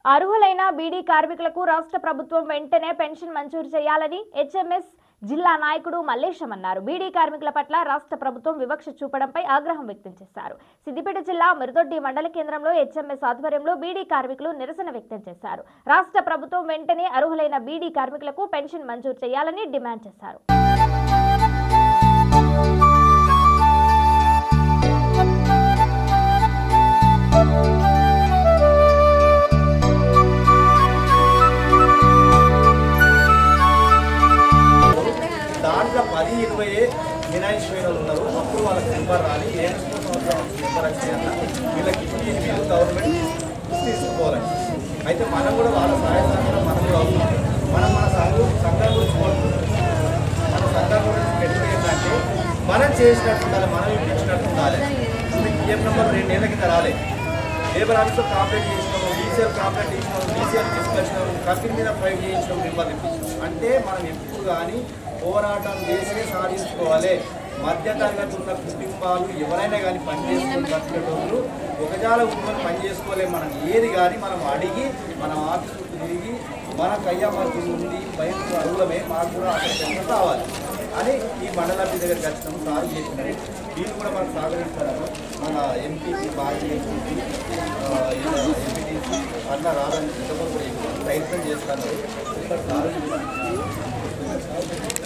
అర్హులైన బీడీ కార్మికులకు రాష్ట్ర ప్రభుత్వం వెంటనే పెన్షన్ మంజూరు చేయాలని హెచ్ఎంఎస్ జిల్లా నాయకుడు మల్లేశం అన్నారు బీడీ కార్మికుల పట్ల రాష్ట్ర ప్రభుత్వం వివక్ష చూపడంపై ఆగ్రహం వ్యక్తం చేశారు సిద్దిపేట జిల్లా మిరుదొడ్డి మండల కేంద్రంలో హెచ్ఎంఎస్ ఆధ్వర్యంలో బీడీ కార్మికులు నిరసన వ్యక్తం చేశారు రాష్ట్ర ప్రభుత్వం వెంటనే అర్హులైన బీడీ కార్మికులకు పెన్షన్ మంజూరు చేయాలని డిమాండ్ చేశారు దాంట్లో పది ఇరవై మినాయించిన వాళ్ళు ఉన్నారు అప్పుడు వాళ్ళకి నెంబర్ రాలి ఏ సంవత్సరం నెంబర్ వచ్చిందన్న వీళ్ళకి ఇచ్చి మీరు గవర్నమెంట్ తీసుకోవాలని అయితే మనం కూడా వాళ్ళ సహాయ సహకారం మనం కూడా అవసరం మనం మన సంఘం సంఘం గురించి కోరుకుంటున్నాం మన సంఘం గురించి పెట్టుకుని ఏంటంటే మనం చేసినట్టు ఉండాలి మనం ఇప్పించినట్టు ఉండాలి ఇప్పుడు పిఎం నెంబర్ రెండేళ్ల కింద రాలేదు లేబర్ ఆఫీస్లో కాంప్లైంట్ చేసినాము బీసీఆర్ కాంప్లైంట్ చేసినాము బీసీఆర్ తీసుకొచ్చినాము కంపెనీ మీద ఫైల్ చేయించినాము నెంబర్ తెప్పించినాము అంటే మనం ఎప్పుడు కానీ పోరాటం చేసే సాధించుకోవాలి మధ్య తరగతి ఉన్న కుటుంబాలు ఎవరైనా కానీ పని చేసుకుని బతికేటోళ్ళు ఒకజాల ఉంటుకొని పని చేసుకోలేము మనం ఏది కానీ మనం అడిగి మనం ఆఫీసుకు తిరిగి మనకు అయ్యా మాకు ఇది ఉంది బయటకు అడుగులమే మాకు కూడా అక్కడ కావాలి అని ఈ మండలాభి దగ్గరికి వచ్చినాము సాగు చేసినారు వీళ్ళు కూడా మనకు సహకరిస్తారు మన ఎంపీకి బాగా ఎంపీటీ అన్న రాదని ఇంతకు కూడా ప్రయత్నం చేస్తారు ఇక్కడ సాగు